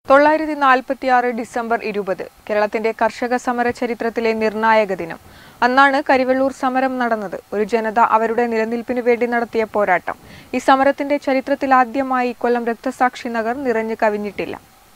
തൊള്ളായിരത്തി നാൽപ്പത്തിയാറ് ഡിസംബർ ഇരുപത് കേരളത്തിന്റെ കർഷക സമര ചരിത്രത്തിലെ നിർണായക ദിനം അന്നാണ് കരിവെള്ളൂർ സമരം നടന്നത് ഒരു ജനത അവരുടെ നിലനിൽപ്പിനു വേണ്ടി നടത്തിയ പോരാട്ടം ഈ സമരത്തിന്റെ ചരിത്രത്തിൽ ആദ്യമായി കൊല്ലം രക്തസാക്ഷി നഗർ നിറഞ്ഞു കവിഞ്ഞിട്ടില്ല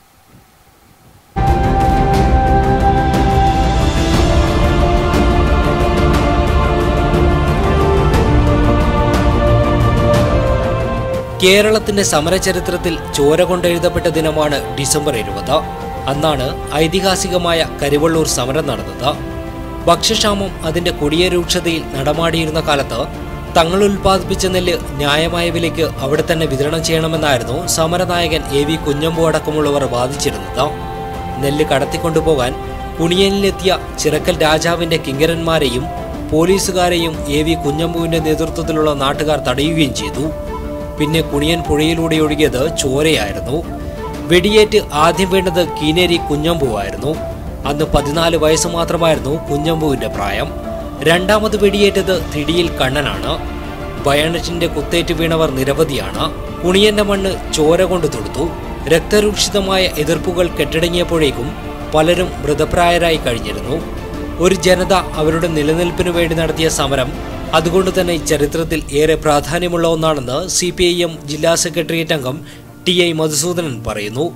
കേരളത്തിന്റെ സമരചരിത്രത്തിൽ ചോര കൊണ്ടെഴുതപ്പെട്ട ദിനമാണ് ഡിസംബർ ഇരുപത് അന്നാണ് ഐതിഹാസികമായ കരിവള്ളൂർ സമരം നടന്നത് ഭക്ഷ്യക്ഷാമം അതിന്റെ കൊടിയ രൂക്ഷതയിൽ നടമാടിയിരുന്ന കാലത്ത് തങ്ങൾ ഉൽപ്പാദിപ്പിച്ച നെല്ല് ന്യായമായ വിലയ്ക്ക് അവിടെ തന്നെ വിതരണം ചെയ്യണമെന്നായിരുന്നു സമരനായകൻ എ വി കുഞ്ഞമ്പു അടക്കമുള്ളവർ വാദിച്ചിരുന്നത് നെല്ല് കടത്തിക്കൊണ്ടുപോകാൻ കുണിയനിലെത്തിയ ചിറക്കൽ രാജാവിന്റെ കിങ്കരന്മാരെയും പോലീസുകാരെയും എ വി കുഞ്ഞമ്പുവിന്റെ നേതൃത്വത്തിലുള്ള നാട്ടുകാർ തടയുകയും ചെയ്തു പിന്നെ കുണിയൻ പുഴയിലൂടെ ഒഴുകിയത് ചോരയായിരുന്നു വെടിയേറ്റ് ആദ്യം വീണത് കീനേരി കുഞ്ഞമ്പുവായിരുന്നു അന്ന് പതിനാല് വയസ്സ് മാത്രമായിരുന്നു കുഞ്ഞമ്പുവിന്റെ പ്രായം രണ്ടാമത് വെടിയേറ്റത് തിടിയിൽ കണ്ണനാണ് ബയണറ്റിന്റെ കുത്തേറ്റ് വീണവർ നിരവധിയാണ് കുണിയന്റെ മണ്ണ് ചോര കൊണ്ട് തൊടുത്തു രക്തരൂക്ഷിതമായ എതിർപ്പുകൾ കെട്ടടങ്ങിയപ്പോഴേക്കും പലരും മൃതപ്രായരായി കഴിഞ്ഞിരുന്നു ഒരു ജനത അവരുടെ നിലനിൽപ്പിനു വേണ്ടി നടത്തിയ സമരം അതുകൊണ്ട് തന്നെ ചരിത്രത്തിൽ ഏറെ പ്രാധാന്യമുള്ള ഒന്നാണെന്ന് സി പി ഐ എം ജില്ലാ സെക്രട്ടേറിയറ്റ് അംഗം ടി ഐ മധുസൂദനൻ പറയുന്നു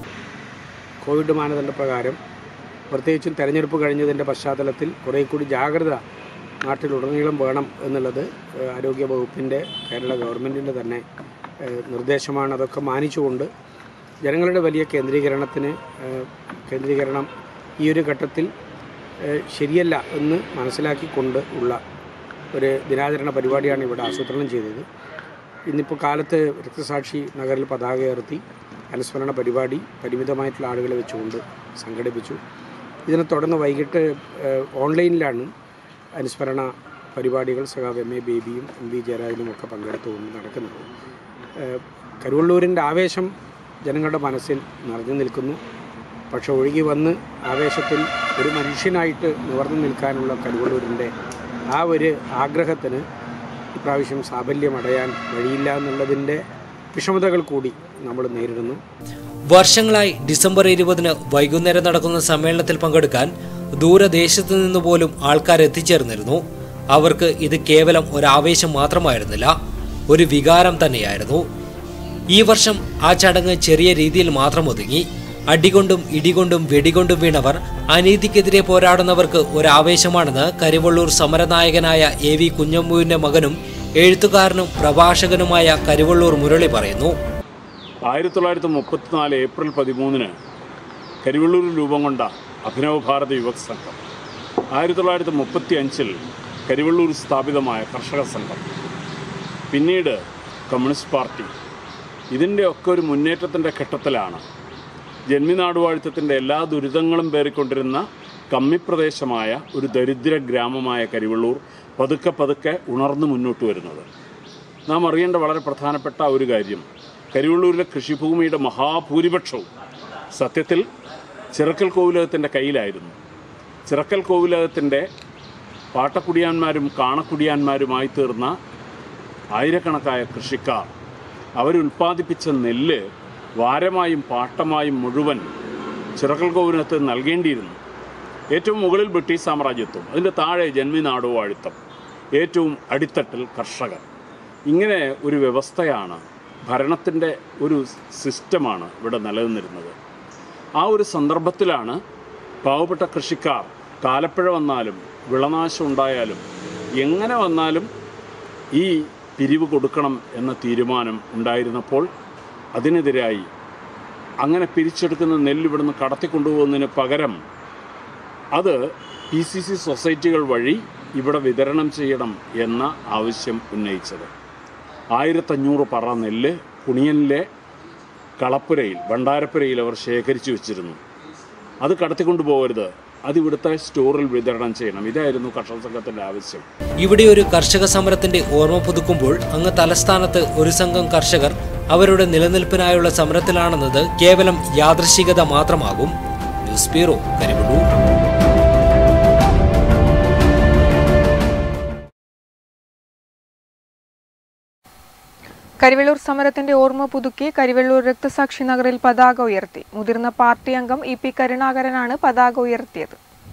കോവിഡ് മാനദണ്ഡ പ്രകാരം പ്രത്യേകിച്ചും തെരഞ്ഞെടുപ്പ് കഴിഞ്ഞതിൻ്റെ പശ്ചാത്തലത്തിൽ കുറേ കൂടി ജാഗ്രത നാട്ടിലുടനീളം വേണം എന്നുള്ളത് ഏഹ്, ആരോഗ്യ വകുപ്പിൻ്റെ കേരള ഗവൺമെൻറ്റിൻ്റെ തന്നെ ഏഹ്, നിർദ്ദേശമാണ് അതൊക്കെ മാനിച്ചുകൊണ്ട് ജനങ്ങളുടെ വലിയ കേന്ദ്രീകരണത്തിന് ഏഹ്, കേന്ദ്രീകരണം ഈ ഒരു ഘട്ടത്തിൽ ഏഹ്, ശരിയല്ല എന്ന് മനസ്സിലാക്കിക്കൊണ്ട് ഉള്ള ഒരു ദിനാചരണ പരിപാടിയാണ് ഇവിടെ ആസൂത്രണം ചെയ്തത് ഇന്നിപ്പോൾ കാലത്ത് രക്തസാക്ഷി നഗറിൽ പതാക ഉയർത്തി അനുസ്മരണ പരിപാടി പരിമിതമായിട്ടുള്ള ആളുകളെ വെച്ചുകൊണ്ട് സംഘടിപ്പിച്ചു ഇതിനെ തുടർന്ന് വൈകിട്ട് ഏഹ്, ഓൺലൈനിലാണ് അനുസ്മരണ പരിപാടികൾ സഖാവ് എം എ ബേബിയും എം വി ജയരാജനും ഒക്കെ പങ്കെടുത്തുകൊണ്ട് നടക്കുന്നത് ഏഹ്, കരുവള്ളൂരിൻ്റെ ആവേശം ജനങ്ങളുടെ മനസ്സിൽ നിറഞ്ഞു നിൽക്കുന്നു പക്ഷെ ഒഴുകി വന്ന് ആവേശത്തിൽ ഒരു മനുഷ്യനായിട്ട് നിവർന്നു നിൽക്കാനുള്ള കരുവള്ളൂരിൻ്റെ ആ ഒരു ആഗ്രഹത്തിന് ഇപ്രാവശ്യം സാഫല്യം അടയാൻ വഴിയില്ല എന്നുള്ളതിൻ്റെ വിഷമതകൾ കൂടി നമ്മൾ നേരിടുന്നു വർഷങ്ങളായി ഡിസംബർ ഇരുപതിന് വൈകുന്നേരം നടക്കുന്ന സമ്മേളനത്തിൽ പങ്കെടുക്കാൻ ദൂരദേശത്തു നിന്ന് പോലും ആൾക്കാർ എത്തിച്ചേർന്നിരുന്നു അവർക്ക് ഇത് കേവലം ഒരാവേശം മാത്രമായിരുന്നില്ല ഒരു വികാരം തന്നെയായിരുന്നു ഈ വർഷം ആ ചടങ്ങ് ചെറിയ രീതിയിൽ മാത്രം ഒതുങ്ങി അടികൊണ്ടും ഇടികൊണ്ടും വെടികൊണ്ടും വീണവർ അനീതിക്കെതിരെ പോരാടുന്നവർക്ക് ഒരാവേശമാണെന്ന് കരിവള്ളൂർ സമരനായകനായ എ വി കുഞ്ഞമ്പുവിന്റെ മകനും എഴുത്തുകാരനും പ്രഭാഷകനുമായ കരിവള്ളൂർ മുരളി പറയുന്നു ആയിരത്തി തൊള്ളായിരത്തി മുപ്പത്തിനാല് ഏപ്രിൽ പതിമൂന്നിന് കരിവള്ളൂരിൽ രൂപം കൊണ്ട അഭിനവ ഭാരത യുവക് സംഘം ആയിരത്തി തൊള്ളായിരത്തി മുപ്പത്തി അഞ്ചിൽ കരിവള്ളൂർ സ്ഥാപിതമായ കർഷക സംഘം പിന്നീട് കമ്മ്യൂണിസ്റ്റ് പാർട്ടി ഇതിൻ്റെ ഒക്കെ ഒരു മുന്നേറ്റത്തിൻ്റെ ഘട്ടത്തിലാണ് ജന്മിനാടുവാഴ്ത്തത്തിൻ്റെ എല്ലാ ദുരിതങ്ങളും പേറിക്കൊണ്ടിരുന്ന കമ്മിപ്രദേശമായ ഒരു ദരിദ്ര ഗ്രാമമായ കരിവള്ളൂർ പതുക്കെ പതുക്കെ ഉണർന്നു മുന്നോട്ട് വരുന്നത് നാം അറിയേണ്ട വളരെ പ്രധാനപ്പെട്ട ഒരു കാര്യം കരിവള്ളൂരിലെ കൃഷിഭൂമിയുടെ മഹാഭൂരിപക്ഷവും സത്യത്തിൽ ചിറക്കൽ കോവിലകത്തിൻ്റെ കയ്യിലായിരുന്നു ചിറക്കൽ കോവിലകത്തിൻ്റെ പാട്ടക്കുടിയാന്മാരും കാണക്കുടിയാന്മാരുമായി തീർന്ന ആയിരക്കണക്കായ കൃഷിക്കാർ അവരുൽപ്പാദിപ്പിച്ച നെല്ല് വാരമായും പാട്ടമായും മുഴുവൻ ചിറക്കൽ കോവിലകത്ത് നൽകേണ്ടിയിരുന്നു ഏറ്റവും മുകളിൽ ബ്രിട്ടീഷ് സാമ്രാജ്യത്വം അതിൻ്റെ താഴെ ജന്മിനാടോ അഴുത്തം ഏറ്റവും അടിത്തട്ടിൽ കർഷകർ ഇങ്ങനെ ഒരു വ്യവസ്ഥയാണ് ഭരണത്തിൻ്റെ ഒരു സിസ്റ്റമാണ് ഇവിടെ നിലനിന്നിരുന്നത് ആ ഒരു സന്ദർഭത്തിലാണ് പാവപ്പെട്ട കൃഷിക്കാർ കാലപ്പുഴ വന്നാലും വിളനാശം ഉണ്ടായാലും എങ്ങനെ വന്നാലും ഈ പിരിവ് കൊടുക്കണം എന്ന തീരുമാനം ഉണ്ടായിരുന്നപ്പോൾ അതിനെതിരായി അങ്ങനെ പിരിച്ചെടുക്കുന്ന നെല്ല് ഇവിടുന്ന് കടത്തിക്കൊണ്ടുപോകുന്നതിന് പകരം അത് പി സി സി സൊസൈറ്റികൾ വഴി ഇവിടെ വിതരണം ചെയ്യണം എന്ന ആവശ്യം ഉന്നയിച്ചത് ആയിരത്തഞ്ഞൂറ് പറ നെല്ല് കുണിയനിലെ കളപ്പുരയിൽ ഭണ്ഡാരപ്പുരയിൽ അവർ ശേഖരിച്ചു വെച്ചിരുന്നു അത് കടത്തിക്കൊണ്ടു പോകരുത് അത് ഇവിടുത്തെ സ്റ്റോറിൽ വിതരണം ചെയ്യണം ഇതായിരുന്നു കർഷക സംഘത്തിൻ്റെ ആവശ്യം ഇവിടെ ഒരു കർഷക സമരത്തിന്റെ ഓർമ്മ പുതുക്കുമ്പോൾ അങ്ങ് തലസ്ഥാനത്ത് ഒരു സംഘം കർഷകർ അവരുടെ നിലനിൽപ്പിനായുള്ള സമരത്തിലാണെന്നത് കേവലം യാദൃശികത മാത്രമാകും ന്യൂസ് ബ്യൂറോ കരിവള്ളൂർ കരിവെള്ളൂർ സമരത്തിന്റെ ഓർമ്മ പുതുക്കി കരിവെള്ളൂർ രക്തസാക്ഷി നഗറിൽ പതാക ഉയർത്തി മുതിർന്ന പാർട്ടി അംഗം ഇ പി കരുണാകരനാണ് പതാക ഉയർത്തിയത്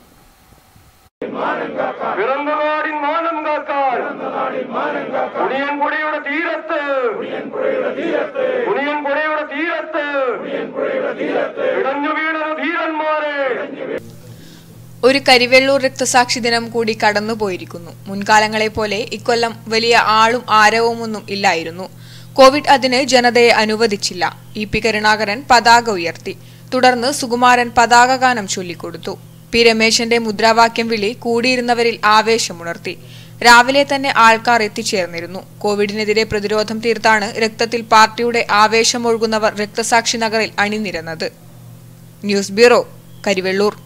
പിറന്ന നാടിൻ മാനം കാക്കാൻ കുണിയൻപുഴയുടെ തീരത്ത് കുണിയൻപുഴയുടെ തീരത്ത് ഇടഞ്ഞു വീണ ധീരന്മാരെ ഒരു കരിവെള്ളൂർ രക്തസാക്ഷി ദിനം കൂടി കടന്നുപോയിരിക്കുന്നു മുൻകാലങ്ങളെ പോലെ ഇക്കൊല്ലം വലിയ ആളും ആരവമൊന്നും ഇല്ലായിരുന്നു കോവിഡ് അതിന് ജനതയെ അനുവദിച്ചില്ല ഇ പി കരുണാകരൻ പതാക ഉയർത്തി തുടർന്ന് സുകുമാരൻ പതാക ഗാനം ചൊല്ലിക്കൊടുത്തു പി രമേശന്റെ മുദ്രാവാക്യം വിളി കൂടിയിരുന്നവരിൽ ആവേശമുണർത്തി രാവിലെ തന്നെ ആൾക്കാർ എത്തിച്ചേർന്നിരുന്നു കോവിഡിനെതിരെ പ്രതിരോധം തീർത്താണ് രക്തത്തിൽ പാർട്ടിയുടെ ആവേശമൊഴുകുന്നവർ രക്തസാക്ഷി നഗറിൽ അണിനിരന്നത് ന്യൂസ് ബ്യൂറോ കരിവെള്ളൂർ